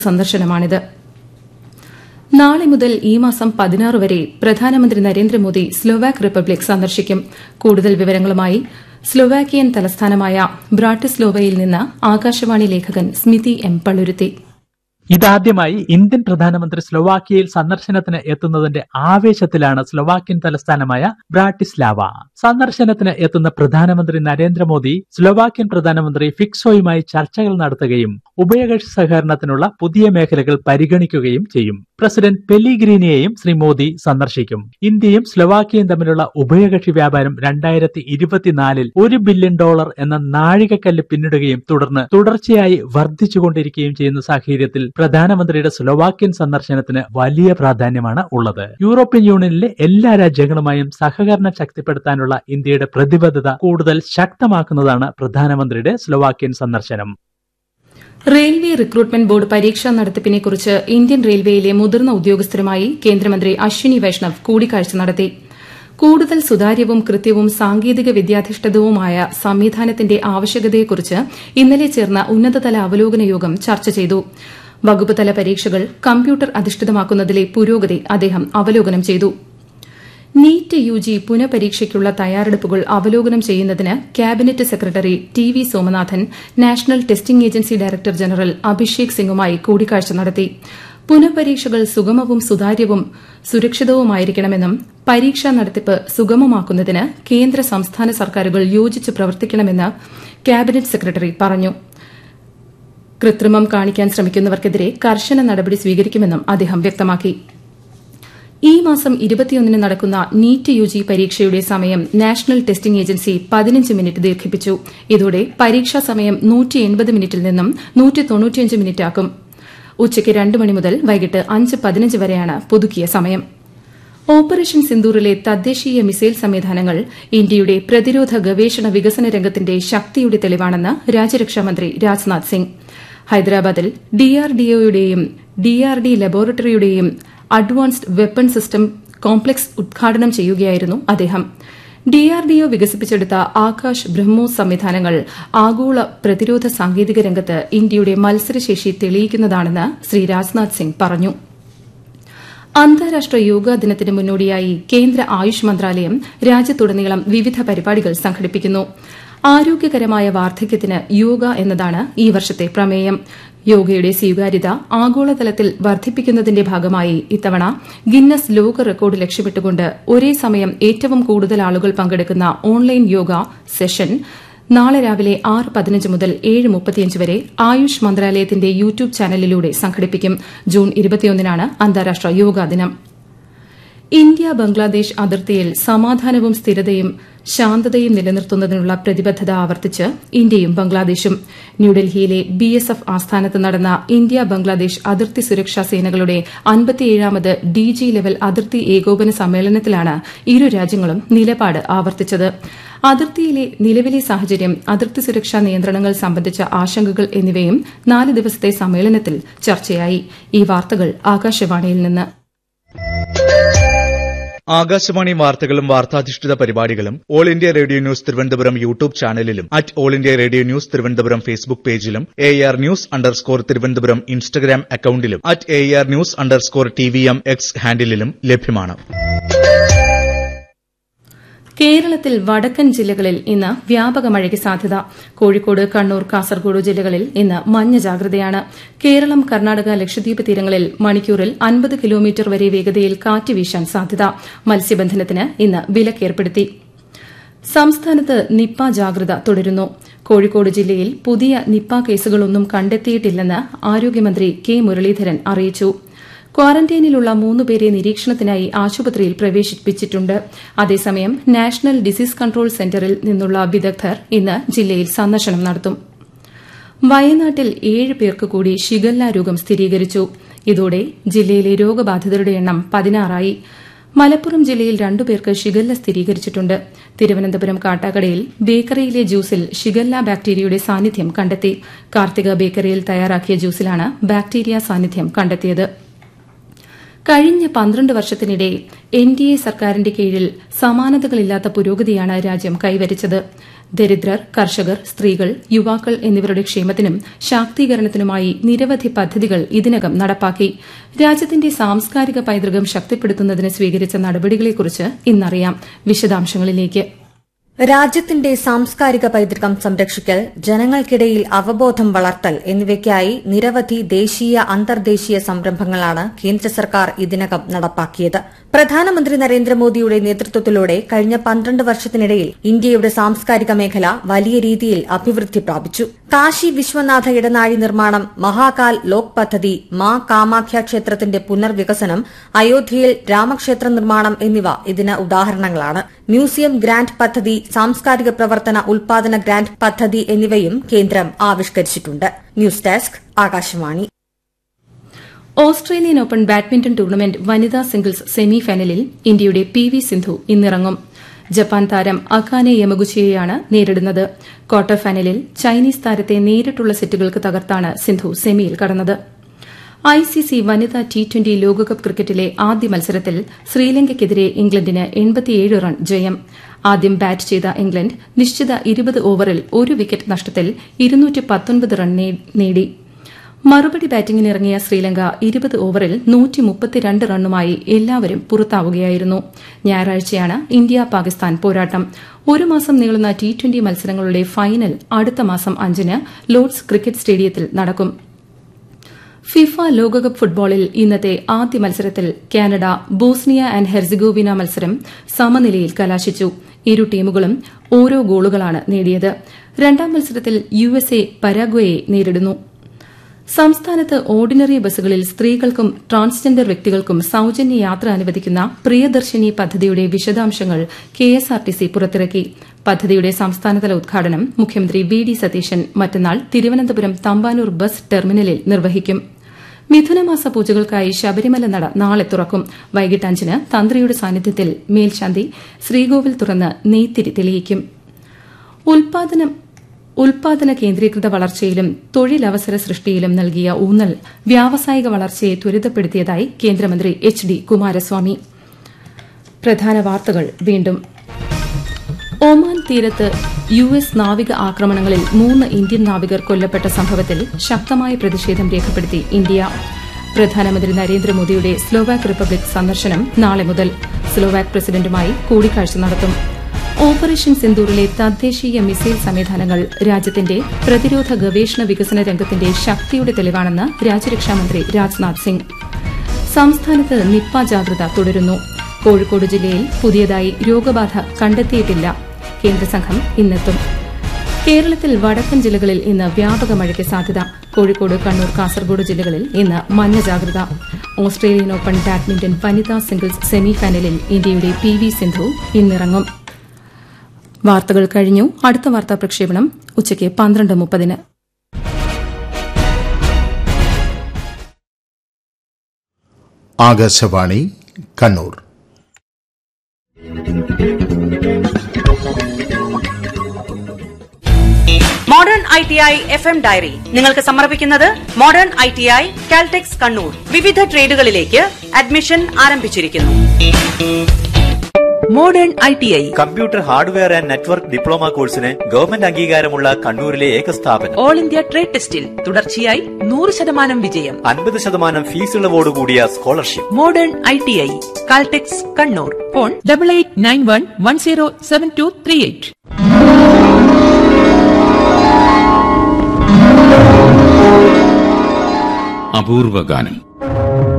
സന്ദർശനമാണിത് നാളെ മുതൽ ഈ മാസം പതിനാറ് വരെ പ്രധാനമന്ത്രി നരേന്ദ്രമോദി സ്ലോവാക് റിപ്പബ്ലിക് സന്ദർശിക്കും കൂടുതൽ വിവരങ്ങളുമായി സ്ലോവാക്കിയൻ തലസ്ഥാനമായ ബ്രാട്ടിസ്ലോവയിൽ നിന്ന് ആകാശവാണി ലേഖകൻ സ്മിതി എം പള്ളുരുത്തി ഇതാദ്യമായി ഇന്ത്യൻ പ്രധാനമന്ത്രി സ്ലൊവാക്കിയയിൽ സന്ദർശനത്തിന് എത്തുന്നതിന്റെ ആവേശത്തിലാണ് സ്ലൊവാക്യൻ തലസ്ഥാനമായ ബ്രാട്ടിസ്ലാവ സന്ദർശനത്തിന് എത്തുന്ന പ്രധാനമന്ത്രി നരേന്ദ്രമോദി സ്ലൊവാക്യൻ പ്രധാനമന്ത്രി ഫിക്സോയുമായി ചർച്ചകൾ നടത്തുകയും ഉഭയകക്ഷി സഹകരണത്തിനുള്ള പുതിയ മേഖലകൾ പരിഗണിക്കുകയും ചെയ്യും പ്രസിഡന്റ് പെലിഗ്രീനിയെയും ശ്രീ മോദി സന്ദർശിക്കും ഇന്ത്യയും സ്ലൊവാക്കിയയും തമ്മിലുള്ള ഉഭയകക്ഷി വ്യാപാരം രണ്ടായിരത്തി ഇരുപത്തിനാലിൽ ഒരു ബില്യൺ ഡോളർ എന്ന നാഴികക്കല്ല് പിന്നിടുകയും തുടർന്ന് തുടർച്ചയായി വർദ്ധിച്ചുകൊണ്ടിരിക്കുകയും ചെയ്യുന്ന സാഹചര്യത്തിൽ പ്രധാനമന്ത്രിയുടെ സ്ലൊവാക്യൻ സന്ദർശനത്തിന് വലിയ പ്രാധാന്യമാണ് ഉള്ളത് യൂറോപ്യൻ യൂണിയനിലെ എല്ലാ രാജ്യങ്ങളുമായും സഹകരണം ശക്തിപ്പെടുത്താനുള്ള ഇന്ത്യയുടെ പ്രതിബദ്ധത കൂടുതൽ ശക്തമാക്കുന്നതാണ് പ്രധാനമന്ത്രിയുടെ സ്ലൊവാക്യൻ സന്ദർശനം റെയിൽവേ റിക്രൂട്ട്മെന്റ് ബോർഡ് പരീക്ഷാ നടത്തിപ്പിനെക്കുറിച്ച് ഇന്ത്യൻ റെയിൽവേയിലെ മുതിർന്ന ഉദ്യോഗസ്ഥരുമായി കേന്ദ്രമന്ത്രി അശ്വിനി വൈഷ്ണവ് കൂടിക്കാഴ്ച നടത്തി കൂടുതൽ സുതാര്യവും കൃത്യവും സാങ്കേതിക വിദ്യാധിഷ്ഠിതവുമായ സംവിധാനത്തിന്റെ ആവശ്യകതയെക്കുറിച്ച് ഇന്നലെ ചേർന്ന ഉന്നതതല അവലോകന യോഗം ചർച്ച ചെയ്തു വകുപ്പ് തല പരീക്ഷകൾ കമ്പ്യൂട്ടർ അധിഷ്ഠിതമാക്കുന്നതിലെ പുരോഗതി അദ്ദേഹം അവലോകനം ചെയ്തു നീറ്റ് യു ജി പുനഃപരീക്ഷയ്ക്കുള്ള തയ്യാറെടുപ്പുകൾ അവലോകനം ചെയ്യുന്നതിന് cabinet secretary T V Somanathan national testing agency director general Abhishek സിംഗുമായി കൂടിക്കാഴ്ച നടത്തി പുനഃപരീക്ഷകൾ സുഗമവും സുതാര്യവും സുരക്ഷിതവുമായിരിക്കണമെന്നും പരീക്ഷാ നടത്തിപ്പ് സുഗമമാക്കുന്നതിന് കേന്ദ്ര സംസ്ഥാന സർക്കാരുകൾ യോജിച്ച് പ്രവർത്തിക്കണമെന്ന് ക്യാബിനറ്റ് സെക്രട്ടറി പറഞ്ഞു കൃത്രിമം കാണിക്കാൻ ശ്രമിക്കുന്നവർക്കെതിരെ കർശന നടപടി സ്വീകരിക്കുമെന്നും അദ്ദേഹം വ്യക്തമാക്കി ഈ മാസം ഇരുപത്തിയൊന്നിന് നടക്കുന്ന നീറ്റ് യു ജി പരീക്ഷയുടെ സമയം നാഷണൽ ടെസ്റ്റിംഗ് ഏജൻസി പതിനഞ്ച് മിനിറ്റ് ദീർഘിപ്പിച്ചു ഇതോടെ പരീക്ഷാ സമയം മിനിറ്റിൽ നിന്നും മിനിറ്റാക്കും ഉച്ചയ്ക്ക് രണ്ട് മണി മുതൽ വൈകിട്ട് അഞ്ച് പതിനഞ്ച് വരെയാണ് പുതുക്കിയ സമയം ഓപ്പറേഷൻ സിന്ദൂറിലെ തദ്ദേശീയ മിസൈൽ സംവിധാനങ്ങൾ ഇന്ത്യയുടെ പ്രതിരോധ ഗവേഷണ വികസന രംഗത്തിന്റെ ശക്തിയുടെ തെളിവാണെന്ന് രാജ്യരക്ഷാമന്ത്രി രാജ്നാഥ് സിംഗ് ഹൈദരാബാദിൽ ഡിആർഡിഒയുടെയും ഡിആർഡി ലബോറട്ടറിയുടെയും അഡ്വാൻസ്ഡ് വെപ്പൺ സിസ്റ്റം കോംപ്ലക്സ് ഉദ്ഘാടനം ചെയ്യുകയായിരുന്നു അദ്ദേഹം ഡിആർഡിഒ വികസിപ്പിച്ചെടുത്ത ആകാശ് ബ്രഹ്മോസ് സംവിധാനങ്ങൾ ആഗോള പ്രതിരോധ സാങ്കേതിക രംഗത്ത് ഇന്ത്യയുടെ മത്സരശേഷി തെളിയിക്കുന്നതാണെന്ന് ശ്രീ രാജ്നാഥ് സിംഗ് പറഞ്ഞു അന്താരാഷ്ട്ര യോഗാ ദിനത്തിന് മുന്നോടിയായി കേന്ദ്ര ആയുഷ് മന്ത്രാലയം രാജ്യത്തുടനീളം വിവിധ പരിപാടികൾ സംഘടിപ്പിക്കുന്നു ആരോഗ്യകരമായ വാർദ്ധക്യത്തിന് യോഗ എന്നതാണ് ഈ വർഷത്തെ പ്രമേയം യോഗയുടെ സ്വീകാര്യത ആഗോളതലത്തിൽ വർദ്ധിപ്പിക്കുന്നതിന്റെ ഭാഗമായി ഇത്തവണ ഗിന്നസ് ലോക റെക്കോർഡ് ലക്ഷ്യമിട്ടുകൊണ്ട് ഒരേ സമയം ഏറ്റവും കൂടുതൽ ആളുകൾ പങ്കെടുക്കുന്ന ഓൺലൈൻ യോഗ സെഷൻ നാളെ രാവിലെ ആറ് പതിനഞ്ച് മുതൽ ഏഴ് മുപ്പത്തിയഞ്ച് വരെ ആയുഷ് മന്ത്രാലയത്തിന്റെ യൂട്യൂബ് ചാനലിലൂടെ സംഘടിപ്പിക്കും ജൂൺ ഇരുപത്തിയൊന്നിനാണ് അന്താരാഷ്ട്ര യോഗാ ദിനം ഇന്ത്യ ബംഗ്ലാദേശ് അതിർത്തിയിൽ സമാധാനവും സ്ഥിരതയും ശാന്തതയും നിലനിർത്തുന്നതിനുള്ള പ്രതിബദ്ധത ആവർത്തിച്ച് ഇന്ത്യയും ബംഗ്ലാദേശും ന്യൂഡൽഹിയിലെ ബി എസ് എഫ് ആസ്ഥാനത്ത് നടന്ന ഇന്ത്യ ബംഗ്ലാദേശ് അതിർത്തി സുരക്ഷാ സേനകളുടെ അൻപത്തിയേഴാമത് ഡി ജി ലെവൽ അതിർത്തി ഏകോപന സമ്മേളനത്തിലാണ് ഇരു രാജ്യങ്ങളും നിലപാട് ആവർത്തിച്ചത് അതിർത്തിയിലെ നിലവിലെ സാഹചര്യം അതിർത്തി സുരക്ഷാ നിയന്ത്രണങ്ങൾ സംബന്ധിച്ച ആശങ്കകൾ എന്നിവയും നാല് ദിവസത്തെ സമ്മേളനത്തിൽ ചർച്ചയായി ഈ വാർത്തകൾ ആകാശവാണിയിൽ നിന്ന് ആകാശവാണി വാർത്തകളും വാർത്താധിഷ്ഠിത പരിപാടികളും All India Radio news Thiruvananthapuram YouTube ചാനലിലും at All India Radio news Thiruvananthapuram Facebook പേജിലും AIR news underscore Thiruvananthapuram Instagram അക്കൌണ്ടിലും at AIR news underscore T V M X ഹാൻഡിലും ലഭ്യമാണ് കേരളത്തിൽ വടക്കൻ ജില്ലകളിൽ ഇന്ന് വ്യാപക മഴയ്ക്ക് സാധ്യത കോഴിക്കോട് കണ്ണൂർ കാസർഗോഡ് ജില്ലകളിൽ ഇന്ന് മഞ്ഞ ജാഗ്രതയാണ് കേരളം കർണാടക ലക്ഷദ്വീപ് തീരങ്ങളിൽ മണിക്കൂറിൽ അൻപത് കിലോമീറ്റർ വരെ വേഗതയിൽ കാറ്റ് വീശാൻ സാധ്യത മത്സ്യബന്ധനത്തിന് ഇന്ന് വിലക്കേർപ്പെടുത്തി സംസ്ഥാനത്ത് നിപ്പ ജാഗ്രത തുടരുന്നു കോഴിക്കോട് ജില്ലയിൽ പുതിയ നിപ്പ കേസുകളൊന്നും കണ്ടെത്തിയിട്ടില്ലെന്ന് ആരോഗ്യമന്ത്രി കെ മുരളീധരൻ അറിയിച്ചു ക്വാറന്റൈനിലുള്ള മൂന്നുപേരെ നിരീക്ഷണത്തിനായി ആശുപത്രിയിൽ പ്രവേശിപ്പിച്ചിട്ടുണ്ട് അതേസമയം നാഷണൽ ഡിസീസ് കൺട്രോൾ സെന്ററിൽ നിന്നുള്ള വിദഗ്ധർ ഇന്ന് ജില്ലയിൽ സന്ദർശനം നടത്തും വയനാട്ടിൽ ഏഴ് പേർക്ക് കൂടി ഷിഗല്ല രോഗം സ്ഥിരീകരിച്ചു ഇതോടെ ജില്ലയിലെ രോഗബാധിതരുടെ എണ്ണം പതിനാറായി മലപ്പുറം ജില്ലയിൽ രണ്ടുപേർക്ക് ഷിഗല്ല സ്ഥിരീകരിച്ചിട്ടുണ്ട് തിരുവനന്തപുരം കാട്ടാക്കടയിൽ ബേക്കറിയിലെ ജ്യൂസിൽ ഷിഗല്ല ബാക്ടീരിയയുടെ സാന്നിധ്യം കണ്ടെത്തി കാർത്തിക ബേക്കറിയിൽ തയ്യാറാക്കിയ ജ്യൂസിലാണ് ബാക്ടീരിയ സാന്നിധ്യം കണ്ടെത്തിയത് കഴിഞ്ഞ പന്ത്രണ്ട് വർഷത്തിനിടെ എൻ ഡി എ സർക്കാരിന്റെ കീഴിൽ സമാനതകളില്ലാത്ത പുരോഗതിയാണ് രാജ്യം കൈവരിച്ചത് ദരിദ്രർ കർഷകർ സ്ത്രീകൾ യുവാക്കൾ എന്നിവരുടെ ക്ഷേമത്തിനും ശാക്തീകരണത്തിനുമായി നിരവധി പദ്ധതികൾ ഇതിനകം നടപ്പാക്കി രാജ്യത്തിന്റെ സാംസ്കാരിക പൈതൃകം ശക്തിപ്പെടുത്തുന്നതിന് സ്വീകരിച്ച നടപടികളെക്കുറിച്ച് ഇന്നറിയാം വിശദാംശങ്ങളിലേക്ക് രാജ്യത്തിന്റെ സാംസ്കാരിക പൈതൃകം സംരക്ഷിക്കൽ ജനങ്ങൾക്കിടയിൽ അവബോധം വളർത്തൽ എന്നിവയ്ക്കായി നിരവധി ദേശീയ അന്തർദേശീയ സംരംഭങ്ങളാണ് കേന്ദ്ര സർക്കാർ ഇതിനകം നടപ്പാക്കിയത് പ്രധാനമന്ത്രി നരേന്ദ്രമോദിയുടെ നേതൃത്വത്തിലൂടെ കഴിഞ്ഞ പന്ത്രണ്ട് വർഷത്തിനിടയിൽ ഇന്ത്യയുടെ സാംസ്കാരിക മേഖല വലിയ രീതിയിൽ അഭിവൃദ്ധി പ്രാപിച്ചു കാശി വിശ്വനാഥ ഇടനാഴി നിർമ്മാണം മഹാകാൽ ലോക് പദ്ധതി മാ കാമാഖ്യ ക്ഷേത്രത്തിന്റെ പുനർവികസനം അയോധ്യയിൽ രാമക്ഷേത്ര നിർമ്മാണം എന്നിവ ഇതിന് ഉദാഹരണങ്ങളാണ് മ്യൂസിയം ഗ്രാന്റ് പദ്ധതി സാംസ്കാരിക പ്രവർത്തന ഉൽപാദന ഗ്രാന്റ് പദ്ധതി എന്നിവയും കേന്ദ്രം ആവിഷ്കരിച്ചിട്ടുണ്ട് news desk Akashvani Australian Open badminton tournament വനിതാ സിംഗിൾസ് സെമി ഫൈനലിൽ ഇന്ത്യയുടെ പി വി സിന്ധു ഇന്നിറങ്ങും ജപ്പാൻ താരം അകാനെ യമഗുച്ചിയെയാണ് നേരിടുന്നത് ക്വാർട്ടർ ഫൈനലിൽ ചൈനീസ് താരത്തെ നേരിട്ടുള്ള സെറ്റുകൾക്ക് തകർത്താണ് സിന്ധു സെമിയിൽ കടന്നത് ഐസിസി വനിതാ ടി ട്വന്റി ലോകകപ്പ് ക്രിക്കറ്റിലെ ആദ്യ മത്സരത്തിൽ ശ്രീലങ്കയ്ക്കെതിരെ ഇംഗ്ലണ്ടിന് റൺ ജയം ആദ്യം ബാറ്റ് ചെയ്ത ഇംഗ്ലണ്ട് നിശ്ചിത ഇരുപത് ഓവറിൽ ഒരു വിക്കറ്റ് നഷ്ടത്തിൽ റൺ നേടി മറുപടി ബാറ്റിംഗിനിറങ്ങിയ ശ്രീലങ്ക ഇരുപത് ഓവറിൽ റണ്ണുമായി എല്ലാവരും പുറത്താവുകയായിരുന്നു ഞായറാഴ്ചയാണ് ഇന്ത്യ പാകിസ്ഥാൻ പോരാട്ടം ഒരു മാസം നീളുന്ന ടി ട്വന്റി മത്സരങ്ങളുടെ ഫൈനൽ അടുത്ത മാസം അഞ്ചിന് ലോർഡ്സ് ക്രിക്കറ്റ് സ്റ്റേഡിയത്തിൽ നടക്കും ഫിഫ ലോകകപ്പ് ഫുട്ബോളിൽ ഇന്നത്തെ ആദ്യ മത്സരത്തിൽ കാനഡ ബോസ്നിയ ആൻഡ് ഹെർസിഗോവിന മത്സരം സമനിലയിൽ കലാശിച്ചു ഇരു ടീമുകളും ഓരോ ഗോളുകളാണ് നേടിയത് രണ്ടാം മത്സരത്തിൽ യുഎസ്എ പരാഗ്വയെ നേരിടുന്നു സംസ്ഥാനത്ത് ഓർഡിനറി ബസ്സുകളിൽ സ്ത്രീകൾക്കും ട്രാൻസ്ജെൻഡർ വ്യക്തികൾക്കും സൌജന്യ യാത്ര അനുവദിക്കുന്ന പ്രിയദർശിനി പദ്ധതിയുടെ വിശദാംശങ്ങൾ കെഎസ്ആർടിസി പുറത്തിറക്കി പദ്ധതിയുടെ സംസ്ഥാനതല ഉദ്ഘാടനം മുഖ്യമന്ത്രി വി ഡി സതീശൻ മറ്റന്നാൾ തിരുവനന്തപുരം തമ്പാനൂർ ബസ് ടെർമിനലിൽ നിർവഹിക്കും മിഥുനമാസ പൂജകൾക്കായി ശബരിമല നട നാളെ തുറക്കും വൈകിട്ട് അഞ്ചിന് തന്ത്രിയുടെ സാന്നിധ്യത്തിൽ മേൽശാന്തി ശ്രീകോവിൽ തുറന്ന് നെയ്ത്തിരി തെളിയിക്കും ഉൽപാദനം ഉൽപാദന കേന്ദ്രീകൃത വളർച്ചയിലും തൊഴിലവസര സൃഷ്ടിയിലും നൽകിയ ഊന്നൽ വ്യാവസായിക വളർച്ചയെ ത്വരിതപ്പെടുത്തിയതായി കേന്ദ്രമന്ത്രി എച്ച് ഡി കുമാരസ്വാമി പ്രധാന വാർത്തകൾ വീണ്ടും ഒമാൻ തീരത്ത് യു എസ് നാവിക ആക്രമണങ്ങളിൽ മൂന്ന് ഇന്ത്യൻ നാവികർ കൊല്ലപ്പെട്ട സംഭവത്തിൽ ശക്തമായ പ്രതിഷേധം രേഖപ്പെടുത്തി ഇന്ത്യ പ്രധാനമന്ത്രി നരേന്ദ്രമോദിയുടെ സ്ലോവാക് റിപ്പബ്ലിക് സന്ദർശനം നാളെ മുതൽ സ്ലോവാക് പ്രസിഡന്റുമായി കൂടിക്കാഴ്ച നടത്തും ഓപ്പറേഷൻ സിന്ദൂറിലെ തദ്ദേശീയ മിസൈൽ സംവിധാനങ്ങൾ രാജ്യത്തിന്റെ പ്രതിരോധ ഗവേഷണ വികസന രംഗത്തിന്റെ ശക്തിയുടെ തെളിവാണെന്ന് രാജ്യരക്ഷാമന്ത്രി രാജ്നാഥ് സിംഗ് സംസ്ഥാനത്ത് നിപ്പ ജാഗ്രത തുടരുന്നു കോഴിക്കോട് ജില്ലയിൽ പുതിയതായി രോഗബാധ കണ്ടെത്തിയിട്ടില്ല കേന്ദ്രസംഘം ഇന്നെത്തും കേരളത്തിൽ വടക്കൻ ജില്ലകളിൽ ഇന്ന് വ്യാപക മഴയ്ക്ക് സാധ്യത കോഴിക്കോട് കണ്ണൂർ കാസർഗോഡ് ജില്ലകളിൽ ഇന്ന് മഞ്ഞ ജാഗ്രത ഓസ്ട്രേലിയൻ ഓപ്പൺ ബാഡ്മിന്റൺ വനിതാ സിംഗിൾസ് സെമിഫൈനലിൽ ഇന്ത്യയുടെ പി വി സിന്ധു ഇന്നിറങ്ങും വാർത്തകൾ കഴിഞ്ഞു അടുത്ത വാർത്താ പ്രക്ഷേപണം ഉച്ചയ്ക്ക് പന്ത്രണ്ട് മുപ്പതിന് Akashvani Kannur modern I T I F M diary നിങ്ങൾക്ക് സമർപ്പിക്കുന്നത് modern I T I Caltex Kannur വിവിധ ട്രേഡുകളിലേക്ക് അഡ്മിഷൻ ആരംഭിച്ചിരിക്കുന്നു modern I T I computer hardware and network diploma കോഴ്സിന് ഗവൺമെന്റ് അംഗീകാരമുള്ള കണ്ണൂരിലെ ഏക സ്ഥാപനം ഓൾ ഇന്ത്യ ട്രേഡ് ടെസ്റ്റിൽ തുടർച്ചയായി നൂറ് ശതമാനം വിജയം അൻപത് ശതമാനം ഫീസ് ഇളവോടുകൂടിയ scholarship modern I T I Caltex Kannur phone double eight nine one one zero seven two three eight അപൂർവ ഗാനം